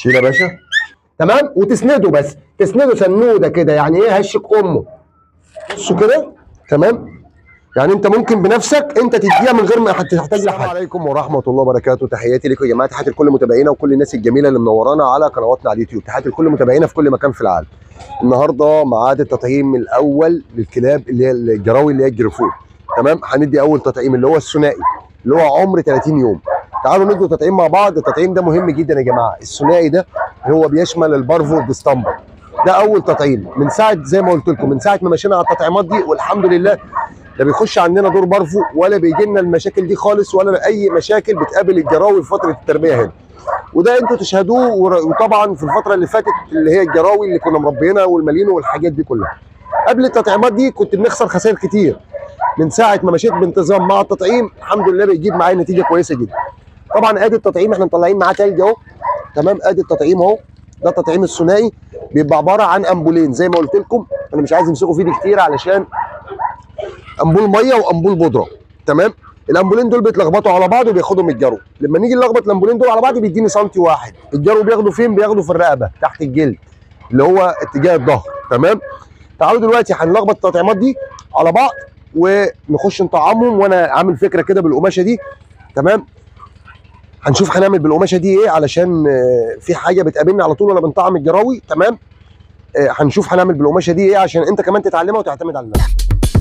شيل يا باشا تمام وتسنده بس تسنده سنوده كده يعني ايه هشك امه بصوا كده تمام يعني انت ممكن بنفسك انت تديها من غير ما تحتاج لحد السلام عليكم ورحمه الله وبركاته تحياتي لكم يا جماعه تحياتي لكل متابعينا وكل الناس الجميله اللي منورانا على قنواتنا على اليوتيوب تحياتي لكل متابعينا في كل مكان في العالم النهارده ميعاد التطعيم الاول للكلاب اللي هي الجراوي اللي هي الجرفود تمام هندي اول تطعيم اللي هو الثنائي اللي هو عمر 30 يوم تعالوا ندوا تطعيم مع بعض التطعيم ده مهم جدا يا جماعه الثنائي ده هو بيشمل البارفو والديستامبر ده اول تطعيم من ساعه زي ما قلت لكم من ساعه ما مشينا على التطعيمات دي والحمد لله لا بيخش عندنا دور بارفو ولا بيجي لنا المشاكل دي خالص ولا اي مشاكل بتقابل الجراوي في فتره التربيه هنا وده انتوا تشهدوه ور- وطبعا في الفتره اللي فاتت اللي هي الجراوي اللي كنا مربيينها والمالينو والحاجات دي كلها قبل التطعيمات دي كنت بنخسر خسائر كتير من ساعه ما مشيت بانتظام مع التطعيم الحمد لله بيجيب معايا نتيجه كويسه جدا طبعا ادي التطعيم احنا مطلعين معاه تلج اهو تمام ادي التطعيم اهو ده التطعيم الثنائي بيبقى عباره عن امبولين زي ما قلت لكم انا مش عايز امسكه في ايدي كتير علشان امبول ميه وامبول بودره تمام الامبولين دول بيتلخبطوا على بعض وبياخدهم الجرو لما نيجي نلخبط الامبولين دول على بعض بيديني سنتي واحد الجرو بياخده فين بياخده في الرقبه تحت الجلد اللي هو اتجاه الظهر تمام تعالوا دلوقتي هنلخبط التطعيمات دي على بعض ونخش نطعمهم وانا عامل فكره كده بالقماشه دي تمام هنشوف هنعمل بالقماشه دي ايه علشان آه، في حاجه بتقابلنا على طول وانا بنطعم الجراوي تمام آه، هنشوف هنعمل بالقماشه دي ايه عشان انت كمان تتعلمها وتعتمد على نفسك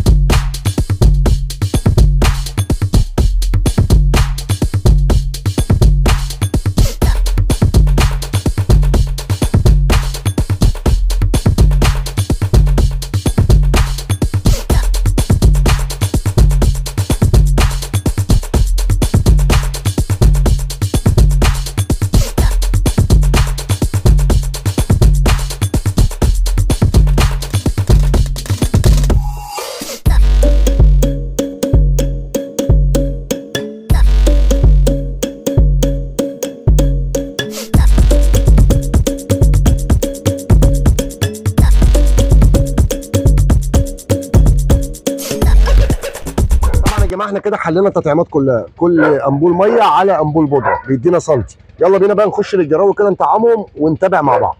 طبعا يا جماعه احنا كده حلينا التطعيمات كلها كل امبول ميه على امبول بودره بيدينا سنتي يلا بينا بقى نخش للجراوي كده نطعمهم ونتابع مع بعض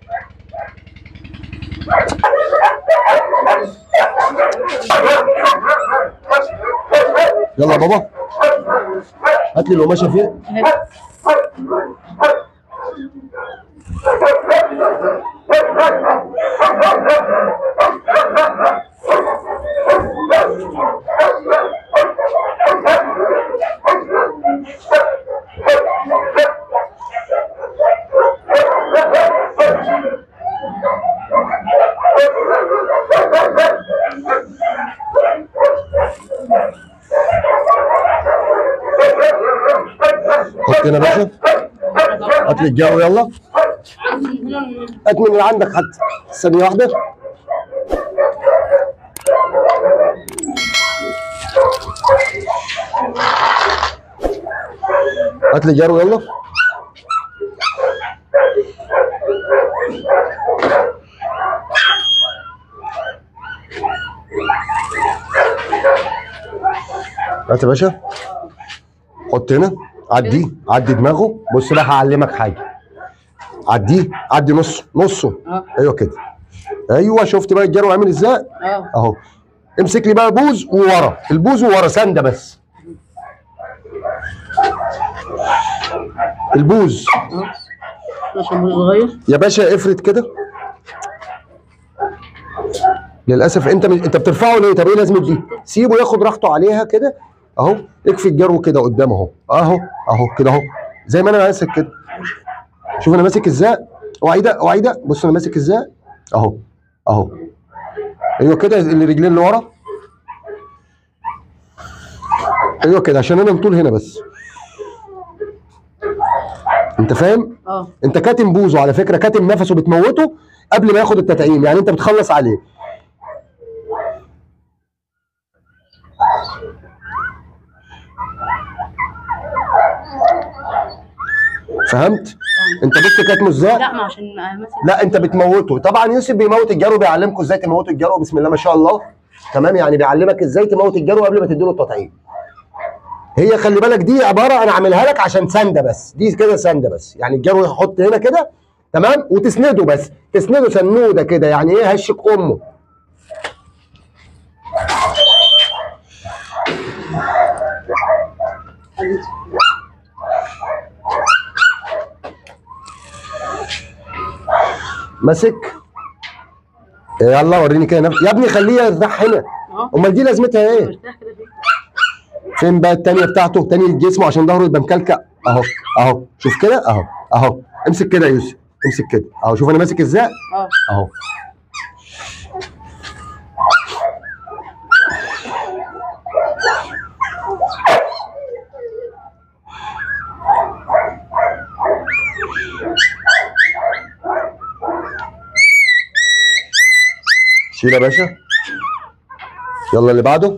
يلا يا بابا هات لي القماشه فين حط هنا يا باشا هات لي الجو يلا هات من اللي عندك حتى ثانيه واحده هات لي جرو يلا هات يا باشا حط هنا عديه عدي دماغه بص بقى هعلمك حاجه عديه عدي نصه نصه اه ايوه كده ايوه شفت بقى الجرو عامل ازاي اه اهو امسك لي بقى بوز وورا البوز وورا سنده بس البوز عشان مش صغير يا باشا افرد كده للاسف انت مش... انت بترفعه ليه طب ايه لازمه دي سيبه ياخد راحته عليها كده اهو اكفي الجرو كده قدامه اهو اهو اهو كده اهو زي ما انا ماسك كده شوف انا ماسك ازاي اوعي ده اوعي ده بص انا ماسك ازاي اهو اهو ايوه كده الرجلين اللي ورا ايوه كده عشان انا مطول هنا بس انت فاهم اه انت كاتم بوزه على فكره كاتم نفسه بتموته قبل ما ياخد التطعيم يعني انت بتخلص عليه فهمت انت بص كاتمه ازاي لا ما عشان مثلا لا انت بتموته طبعا يوسف بيموت الجرو بيعلمكم ازاي تموتوا الجرو بسم الله ما شاء الله تمام يعني بيعلمك ازاي تموت الجرو قبل ما تديله التطعيم هي خلي بالك دي عباره انا عاملها لك عشان سنده بس دي كده سنده بس يعني الجرو يحط هنا كده تمام وتسنده بس تسنده سنوده كده يعني ايه هشك امه ماسك يلا وريني كده نف... يا ابني خليه يرتاح هنا اهو امال دي لازمتها ايه مرتاح كده فيه فين بقى التانية بتاعته تاني جسمه عشان ظهره يبقى مكلكع اهو اهو شوف كده اهو اهو امسك كده يا يوسف امسك كده اهو شوف انا ماسك ازاي اه اهو شيل يا باشا يلا اللي بعده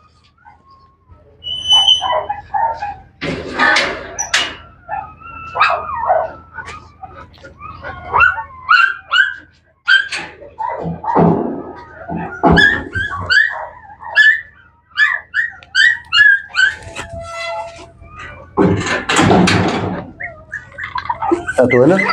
هاتوا هنا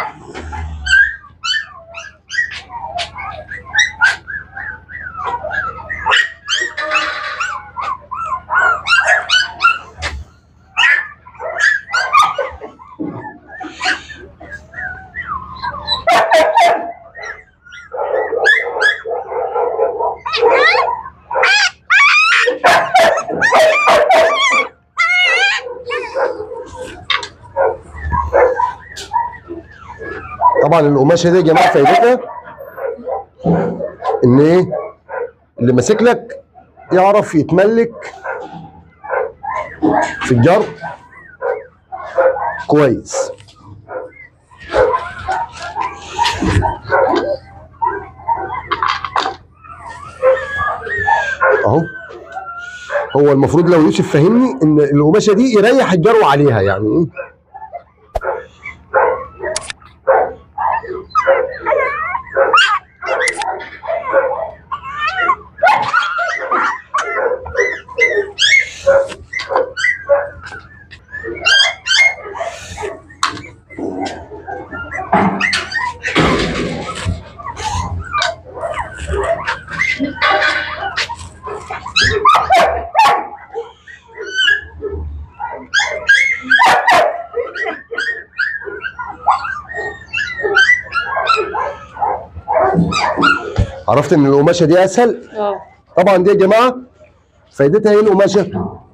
طبعا القماشه دي يا جماعه فايدتها ان ايه اللي ماسك لك يعرف يتملك في الجر كويس اهو هو المفروض لو يوسف فهمني ان القماشه دي يريح الجرو عليها يعني ايه عرفت ان القماشه دي اسهل اه طبعا دي يا جماعه فايدتها ايه القماشه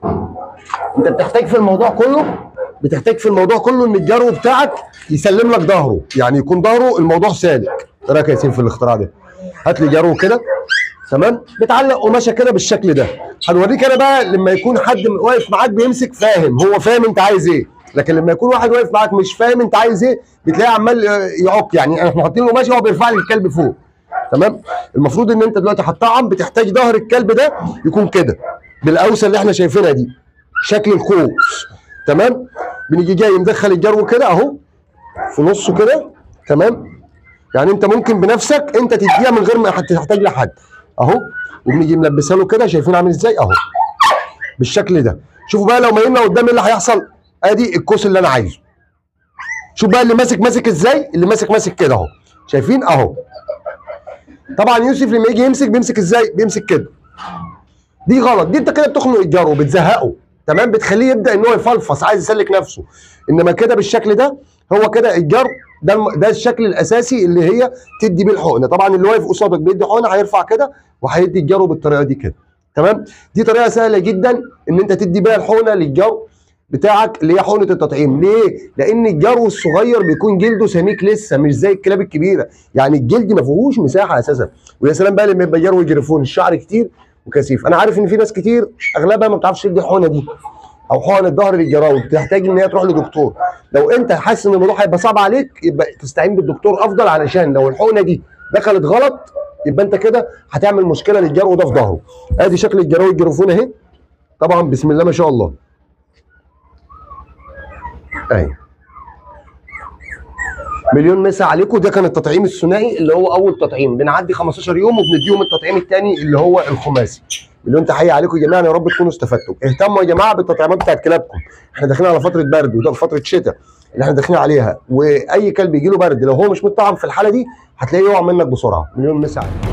انت بتحتاج في الموضوع كله بتحتاج في الموضوع كله ان الجرو بتاعك يسلم لك ظهره يعني يكون ظهره الموضوع سالك ايه رايك يا ياسين في الاختراع ده هات لي جرو كده تمام بتعلق قماشه كده بالشكل ده هنوريك انا بقى لما يكون حد واقف معاك بيمسك فاهم هو فاهم انت عايز ايه لكن لما يكون واحد واقف معاك مش فاهم انت عايز ايه بتلاقيه عمال آه، يعك يعني احنا حاطين له قماشه وهو بيرفع لي الكلب فوق تمام المفروض ان انت دلوقتي هتطعم بتحتاج ظهر الكلب ده يكون كده بالاوسه اللي احنا شايفينها دي شكل القوس تمام بنيجي جاي مدخل الجرو كده اهو في نصه كده تمام يعني انت ممكن بنفسك انت تديها من غير ما حت- تحتاج لحد اهو وبنيجي ملبسها له كده شايفين عامل ازاي اهو بالشكل ده شوفوا بقى لو مايلنا قدام ايه اللي هيحصل ادي الكوس اللي انا عايزه شوف بقى اللي ماسك ماسك ازاي اللي ماسك ماسك كده اهو شايفين اهو طبعا يوسف لما يجي يمسك بيمسك ازاي بيمسك كده دي غلط دي انت كده بتخنق الجرو بتزهقه تمام بتخليه يبدا ان هو يفلفص عايز يسلك نفسه انما كده بالشكل ده هو كده الجرو ده الم... ده الشكل الاساسي اللي هي تدي بيه الحقنه طبعا اللي واقف قصادك بيدي حقنه هيرفع كده وهيدي الجرو بالطريقه دي كده تمام دي طريقه سهله جدا ان انت تدي بيها الحقنه للجرو بتاعك اللي هي حقنه التطعيم ليه لان الجرو الصغير بيكون جلده سميك لسه مش زي الكلاب الكبيره يعني الجلد ما فيهوش مساحه اساسا ويا سلام بقى لما يبقى جرو جريفون الشعر كتير وكثيف انا عارف ان في ناس كتير اغلبها ما بتعرفش تدي الحقنه دي او حقنه الظهر للجراوي بتحتاج ان هي تروح لدكتور لو انت حاسس ان الموضوع هيبقى صعب عليك يبقى تستعين بالدكتور افضل علشان لو الحقنه دي دخلت غلط يبقى انت كده هتعمل مشكله للجرو ده في ظهره ادي شكل الجراوي الجرفون اهي طبعا بسم الله ما شاء الله اهي مليون مسا عليكم ده كان التطعيم الثنائي اللي هو اول تطعيم بنعدي 15 يوم وبنديهم التطعيم الثاني اللي هو الخماسي مليون تحيه عليكم جميعا يا رب تكونوا استفدتوا اهتموا يا جماعه بالتطعيمات بتاعت كلابكم احنا داخلين على فتره برد وده فتره شتاء اللي احنا داخلين عليها واي كلب يجي له برد لو هو مش متطعم في الحاله دي هتلاقيه يقع منك بسرعه مليون مسا عليك